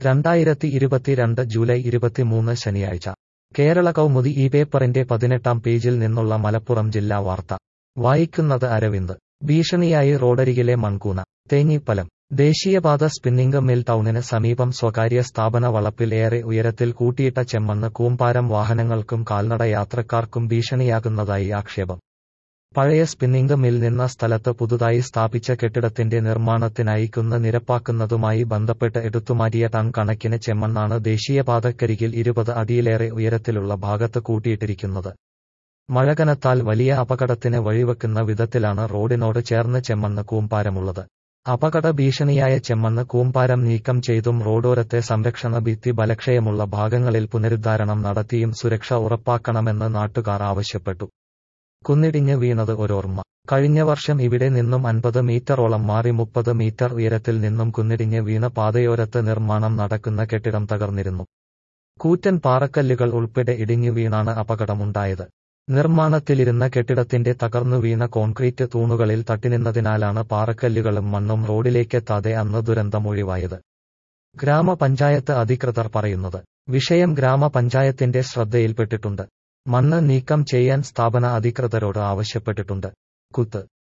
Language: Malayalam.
രണ്ടായിരത്തി ഇരുപത്തിരണ്ട് ജൂലൈ ഇരുപത്തിമൂന്ന് ശനിയാഴ്ച കേരള കൗമുദി ഈ പേപ്പറിന്റെ പതിനെട്ടാം പേജിൽ നിന്നുള്ള മലപ്പുറം ജില്ലാ വാർത്ത വായിക്കുന്നത് അരവിന്ദ് ഭീഷണിയായി റോഡരികിലെ മൺകൂന തേഞ്ഞിപ്പലം ദേശീയപാത സ്പിന്നിംഗ് മിൽ ടൗണിന് സമീപം സ്വകാര്യ സ്ഥാപന വളപ്പിൽ ഏറെ ഉയരത്തിൽ കൂട്ടിയിട്ട ചെമ്മണ്ണ് കൂമ്പാരം വാഹനങ്ങൾക്കും കാൽനട യാത്രക്കാർക്കും ഭീഷണിയാകുന്നതായി ആക്ഷേപം പഴയ സ്പിന്നിംഗ് മിൽ നിന്ന സ്ഥലത്ത് പുതുതായി സ്ഥാപിച്ച കെട്ടിടത്തിന്റെ നിർമ്മാണത്തിനായി കുന്ന് നിരപ്പാക്കുന്നതുമായി ബന്ധപ്പെട്ട് എടുത്തുമാറ്റിയ ടൺ കണക്കിന് ചെമ്മണ്ണാണ് ദേശീയപാതക്കരികിൽ ഇരുപത് അടിയിലേറെ ഉയരത്തിലുള്ള ഭാഗത്ത് കൂട്ടിയിട്ടിരിക്കുന്നത് മഴ കനത്താൽ വലിയ അപകടത്തിന് വഴിവെക്കുന്ന വിധത്തിലാണ് റോഡിനോട് ചേർന്ന് ചെമ്മണ്ണ് കൂമ്പാരമുള്ളത് അപകട ഭീഷണിയായ ചെമ്മണ്ണ് കൂമ്പാരം നീക്കം ചെയ്തും റോഡോരത്തെ സംരക്ഷണ ഭിത്തി ബലക്ഷയമുള്ള ഭാഗങ്ങളിൽ പുനരുദ്ധാരണം നടത്തിയും സുരക്ഷ ഉറപ്പാക്കണമെന്ന് നാട്ടുകാർ ആവശ്യപ്പെട്ടു കുന്നിടിഞ്ഞ് വീണത് ഒരോർമ്മ കഴിഞ്ഞ വർഷം ഇവിടെ നിന്നും അൻപത് മീറ്ററോളം മാറി മുപ്പത് മീറ്റർ ഉയരത്തിൽ നിന്നും കുന്നിടിഞ്ഞ് വീണ പാതയോരത്ത് നിർമ്മാണം നടക്കുന്ന കെട്ടിടം തകർന്നിരുന്നു കൂറ്റൻ പാറക്കല്ലുകൾ ഉൾപ്പെടെ ഇടിഞ്ഞു വീണാണ് അപകടമുണ്ടായത് നിർമ്മാണത്തിലിരുന്ന കെട്ടിടത്തിന്റെ തകർന്നു വീണ കോൺക്രീറ്റ് തൂണുകളിൽ തട്ടിനിന്നതിനാലാണ് പാറക്കല്ലുകളും മണ്ണും റോഡിലേക്കെത്താതെ അന്ന് ദുരന്തം ഒഴിവായത് ഗ്രാമപഞ്ചായത്ത് അധികൃതർ പറയുന്നത് വിഷയം ഗ്രാമപഞ്ചായത്തിന്റെ ശ്രദ്ധയിൽപ്പെട്ടിട്ടുണ്ട് മണ്ണ് നീക്കം ചെയ്യാൻ സ്ഥാപന അധികൃതരോട് ആവശ്യപ്പെട്ടിട്ടുണ്ട് കുത്ത്